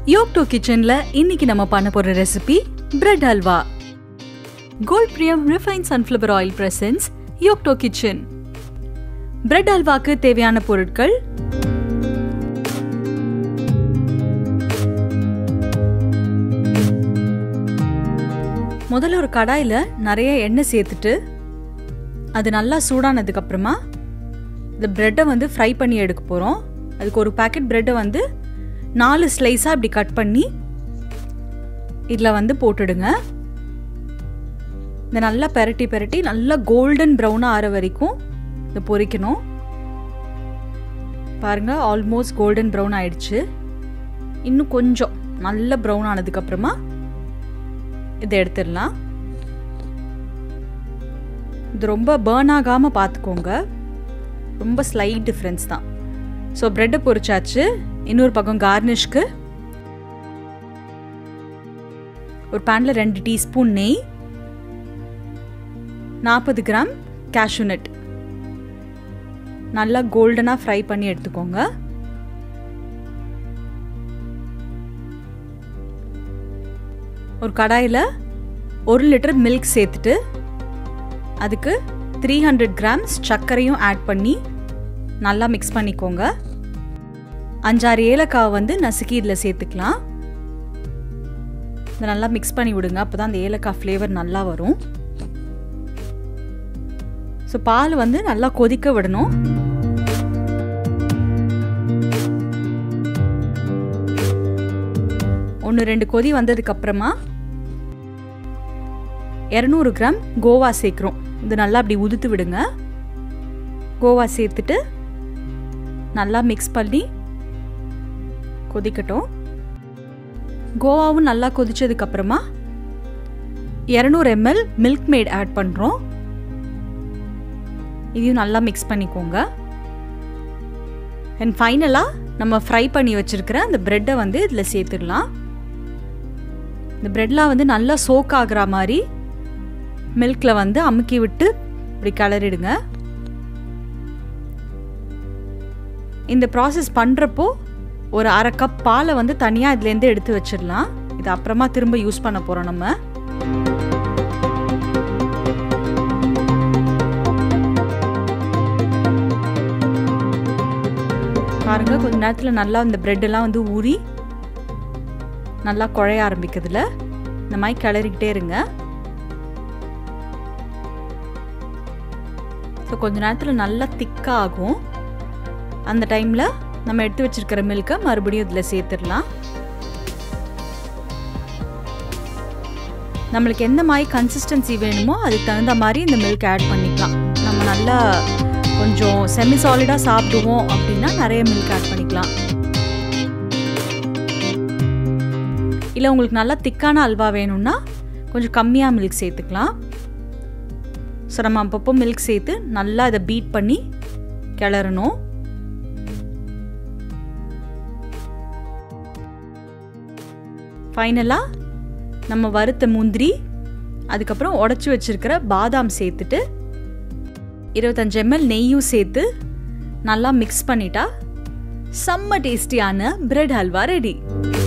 யோக்டோ கிச்சன்ல இன்னைக்கு நம்ம பண்ண போற recipe bread halwa gold Priyam refined sunflower oil presents யோக்டோ கிச்சன் பிரெட் ஹல்வாக்கு தேவையான பொருட்கள் முதல்ல ஒரு கடாயில் நிறைய எண்ணெய் சேர்த்துட்டு அது நல்லா சூடானதுக்கு அப்புறமா இந்த ப்ரெட்டை வந்து ஃப்ரை பண்ணி எடுக்க போகிறோம் அதுக்கு ஒரு பேக்கெட் ப்ரெட்டை வந்து நாலு ஸ்லைஸாக இப்படி கட் பண்ணி இதில் வந்து போட்டுடுங்க இந்த நல்லா பெரட்டி பெரட்டி நல்லா கோல்டன் ப்ரௌனாக ஆற வரைக்கும் இதை பொரிக்கணும் பாருங்கள் ஆல்மோஸ்ட் கோல்டன் ப்ரௌன் ஆயிடுச்சு இன்னும் கொஞ்சம் நல்ல ப்ரௌன் ஆனதுக்கப்புறமா இதை எடுத்துடலாம் இது ரொம்ப பேர்ன் ஆகாமல் பார்த்துக்கோங்க ரொம்ப ஸ்லைட் டிஃப்ரென்ஸ் தான் ஸோ ப்ரெட்டை பொரிச்சாச்சு இன்னொரு பக்கம் கார்னிஷ்க்கு ஒரு பேனில் ரெண்டு டீஸ்பூன் நெய் நாற்பது கிராம் கேஷ்யூ நட் நல்லா கோல்டனாக ஃப்ரை பண்ணி எடுத்துக்கோங்க ஒரு கடாயில் ஒரு லிட்டர் மில்க் சேர்த்துட்டு அதுக்கு த்ரீ ஹண்ட்ரட் கிராம்ஸ் சர்க்கரையும் ஆட் பண்ணி நல்லா மிக்ஸ் பண்ணிக்கோங்க அஞ்சாறு ஏலக்காவை வந்து நசுக்கி இதில் சேர்த்துக்கலாம் இதை நல்லா மிக்ஸ் பண்ணி விடுங்க அப்போ தான் அந்த ஏலக்காய் ஃப்ளேவர் நல்லா வரும் ஸோ பால் வந்து நல்லா கொதிக்க விடணும் ஒன்று ரெண்டு கொதி வந்ததுக்கப்புறமா இரநூறு கிராம் கோவா சேர்க்குறோம் இது நல்லா அப்படி உதுத்து விடுங்க கோவா சேர்த்துட்டு நல்லா மிக்ஸ் பண்ணி கொதிக்கட்டும் கோவாவும் நல்லா கொதிச்சதுக்கப்புறமா இரநூறு எம்எல் மில்க் மேட் ஆட் பண்ணுறோம் இதையும் நல்லா மிக்ஸ் பண்ணிக்கோங்க அண்ட் ஃபைனலாக நம்ம ஃப்ரை பண்ணி வச்சுருக்கிற அந்த ப்ரெட்டை வந்து இதில் சேர்த்துடலாம் இந்த ப்ரெட்லாம் வந்து நல்லா சோக் ஆகிற மாதிரி மில்கில் வந்து அமுக்கி விட்டு இப்படி கிளறிடுங்க இந்த ப்ராசஸ் பண்ணுறப்போ ஒரு அரை கப் பாலை வந்து தனியாக இதுலேருந்து எடுத்து வச்சிடலாம் இது அப்புறமா திரும்ப யூஸ் பண்ண போகிறோம் நம்ம பாருங்க கொஞ்ச நேரத்தில் நல்லா இந்த ப்ரெட்டெல்லாம் வந்து ஊறி நல்லா குழைய ஆரம்பிக்கிறதுல இந்த மாதிரி கிளறிக்கிட்டே இருங்க ஸோ கொஞ்ச நேரத்தில் நல்லா திக்காக ஆகும் அந்த டைமில் நம்ம எடுத்து வச்சிருக்கிற மில்கை மறுபடியும் இதில் சேர்த்துடலாம் நம்மளுக்கு எந்த மாதிரி கன்சிஸ்டன்சி வேணுமோ அதுக்கு தகுந்த மாதிரி இந்த மில்க் ஆட் பண்ணிக்கலாம் நம்ம நல்லா கொஞ்சம் செமி சாலிடாக சாப்பிடுவோம் அப்படின்னா நிறைய மில்க் ஆட் பண்ணிக்கலாம் இல்லை உங்களுக்கு நல்லா திக்கான அல்வா வேணும்னா கொஞ்சம் கம்மியாக மில்க் சேர்த்துக்கலாம் ஸோ நம்ம அப்பப்போ மில்க் சேர்த்து நல்லா இதை பீட் பண்ணி கிளறணும் ஃபைனலாக நம்ம வறுத்த முந்திரி அதுக்கப்புறம் உடச்சி வச்சிருக்கிற பாதாம் சேர்த்துட்டு இருபத்தஞ்சு எம்எல் நெய்யும் சேர்த்து நல்லா மிக்ஸ் பண்ணிட்டா செம்ம டேஸ்டியான பிரெட் ஹல்வா ரெடி